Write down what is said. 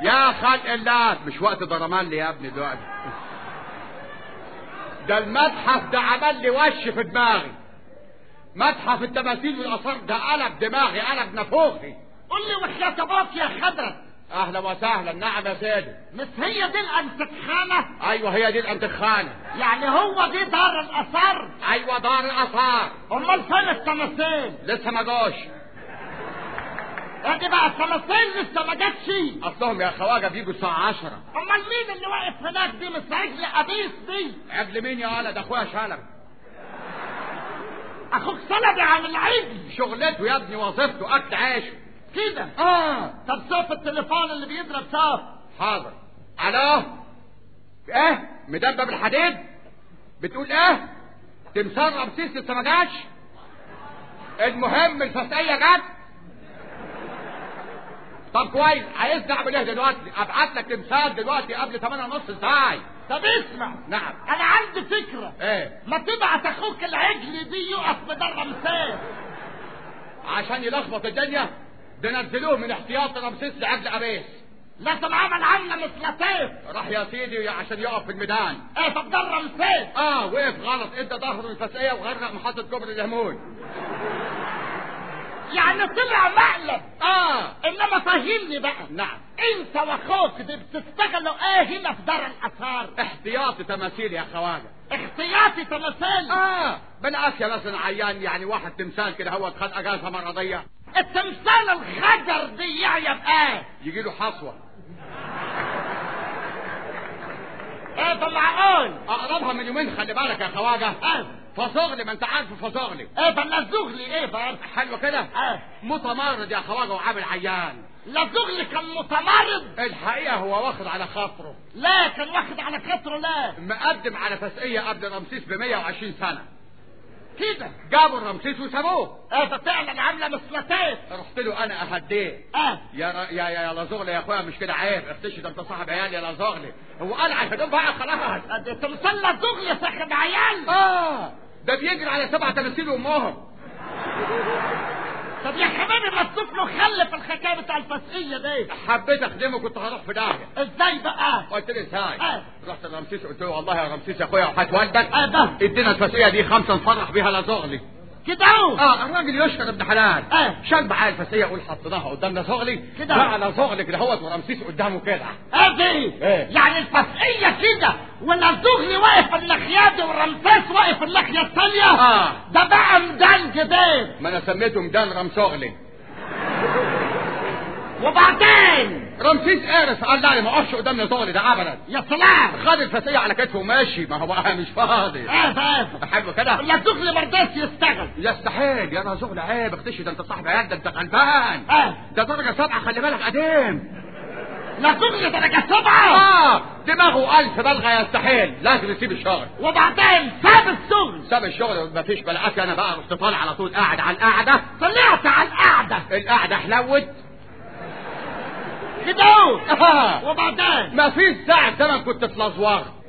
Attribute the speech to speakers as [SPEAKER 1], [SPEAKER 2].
[SPEAKER 1] يا خلق الله مش وقت ضرمان لي يا ابني دلوقتي ده المتحف ده عمل لي وش في دماغي متحف التماثيل والاثار ده قلب دماغي قلب نافوخي
[SPEAKER 2] قول لي وحياة ابوك يا خضرة
[SPEAKER 1] اهلا وسهلا نعم يا سيدي
[SPEAKER 2] مش هي دي الانتخانة
[SPEAKER 1] ايوه هي دي الانتخانه
[SPEAKER 2] يعني هو دي دار الاثار
[SPEAKER 1] ايوه دار الاثار
[SPEAKER 2] امال فين التماثيل
[SPEAKER 1] لسه ما جوش
[SPEAKER 2] ادي بقى التماثيل لسه ما جاتش
[SPEAKER 1] اصلهم يا خواجه بيجوا الساعه 10
[SPEAKER 2] امال مين اللي واقف هناك دي مش عجل قبيس دي
[SPEAKER 1] عجل مين يا ولد اخويا شلب
[SPEAKER 2] اخوك سلبي عن العجل
[SPEAKER 1] شغلته يا ابني وظيفته اكل عيشه
[SPEAKER 2] كده
[SPEAKER 1] اه
[SPEAKER 2] طب شوف التليفون اللي بيضرب شوف
[SPEAKER 1] حاضر الو ايه مدبب الحديد بتقول ايه تمثال رمسيس لسه ما جاش المهم الفسقيه جت طب كويس عايزني اعمل ايه دلوقتي ابعت لك تمثال دلوقتي قبل 8 ونص ازاي
[SPEAKER 2] طب اسمع
[SPEAKER 1] نعم
[SPEAKER 2] انا عندي فكرة
[SPEAKER 1] ايه
[SPEAKER 2] ما تبعت اخوك العجل دي يقف بدار رمسيس
[SPEAKER 1] عشان يلخبط الدنيا ده نزلوه من احتياط رمسيس لعجل قبيس
[SPEAKER 2] لازم عمل عنا مثل لطيف
[SPEAKER 1] راح يا سيدي عشان يقف في الميدان
[SPEAKER 2] ايه طب دار رمسيس
[SPEAKER 1] اه وقف غلط ادى ظهره الفسقيه وغرق محطه كبر الهمون
[SPEAKER 2] يعني طلع مقلب
[SPEAKER 1] اه
[SPEAKER 2] انما فهمني بقى
[SPEAKER 1] نعم
[SPEAKER 2] انت واخوك دي بتشتغلوا ايه هنا في دار الاثار
[SPEAKER 1] احتياطي تماثيل يا خواجه
[SPEAKER 2] احتياطي تماثيل
[SPEAKER 1] اه بنقاس يا مثلا عيان يعني واحد تمثال كده هو خد اجازه مرضيه
[SPEAKER 2] التمثال الخجر دي يعيب ايه
[SPEAKER 1] يجي له حصوه
[SPEAKER 2] ايه ده معقول
[SPEAKER 1] اقربها من يومين خلي بالك يا خواجه
[SPEAKER 2] اه
[SPEAKER 1] فصغلي ما انت عارف فصغلي
[SPEAKER 2] ايه ده لزغلي ايه ده
[SPEAKER 1] حلو كده
[SPEAKER 2] اه
[SPEAKER 1] متمرد يا خواجه وعامل عيان
[SPEAKER 2] لزغلي كان متمرد
[SPEAKER 1] الحقيقه هو واخد على خاطره
[SPEAKER 2] لا كان واخد على خاطره لا
[SPEAKER 1] مقدم على فسقيه قبل رمسيس ب 120 سنه
[SPEAKER 2] كده
[SPEAKER 1] جابوا الرمسيس وسابوه
[SPEAKER 2] ايه ده فعلا عامله مثل لطيف
[SPEAKER 1] رحت له انا اهديه
[SPEAKER 2] اه
[SPEAKER 1] يا ر... يا يا يا لازغلي يا اخويا مش كده عيب اختشي ده انت صاحب عيال يا لازغلي هو قال عشان بقى خلاص
[SPEAKER 2] ده تمثال لزغلي صاحب عيال
[SPEAKER 1] اه ده بيجري على سبع تماثيل امهم
[SPEAKER 2] طب يا حبيبي ما تشوف له خل في الحكايه بتاع الفسقيه دي
[SPEAKER 1] حبيت اخدمه كنت هروح في داهيه
[SPEAKER 2] ازاي بقى
[SPEAKER 1] قلت لي ازاي
[SPEAKER 2] آه.
[SPEAKER 1] رحت لرمسيس قلت له والله يا رمسيس يا اخويا وحياة والدك
[SPEAKER 2] اه ده
[SPEAKER 1] ادينا الفسقيه دي خمسه نفرح بيها لازغلي
[SPEAKER 2] كده اهو
[SPEAKER 1] اه الراجل يشكر ابن حلال
[SPEAKER 2] آه.
[SPEAKER 1] شال معايا الفسقيه يقول حطيناها قدام لازغلي
[SPEAKER 2] كده.
[SPEAKER 1] بقى لازغلي كده هوت ورمسيس قدامه كده
[SPEAKER 2] ادي
[SPEAKER 1] إيه؟
[SPEAKER 2] يعني الفسقيه كده والزغلي واقف الناحيه دي والرمسيس واقف الناحيه الثانيه
[SPEAKER 1] آه.
[SPEAKER 2] ده بقى ميدان جديد
[SPEAKER 1] ما انا سميته ميدان رمسغلي
[SPEAKER 2] وبعدين
[SPEAKER 1] رمسيس قارس قال لا ما اقفش قدام لازغلي ده ابدا
[SPEAKER 2] يا سلام
[SPEAKER 1] خد الفسقيه على كتفه وماشي ما هو بقى مش فاضي
[SPEAKER 2] ايه ده ايه
[SPEAKER 1] حلو كده
[SPEAKER 2] الزغلي ما رضاش يشتغل
[SPEAKER 1] يستحيل يا رزق عيب اختشي ده انت صاحب عيال ده انت غلبان
[SPEAKER 2] اه
[SPEAKER 1] ده درجة سبعة خلي بالك قديم
[SPEAKER 2] الزغلي درجه سبعه
[SPEAKER 1] اه دماغه ألف بلغة يستحيل لازم يسيب الشغل
[SPEAKER 2] وبعدين ساب الشغل
[SPEAKER 1] ساب الشغل مفيش بلقاك انا بقى رحت طالع على طول قاعد على القعدة
[SPEAKER 2] طلعت على القعده
[SPEAKER 1] القعدة حلوت
[SPEAKER 2] كده اهو
[SPEAKER 1] آه.
[SPEAKER 2] وبعدين
[SPEAKER 1] مفيش ساعة زمن كنت في الازواج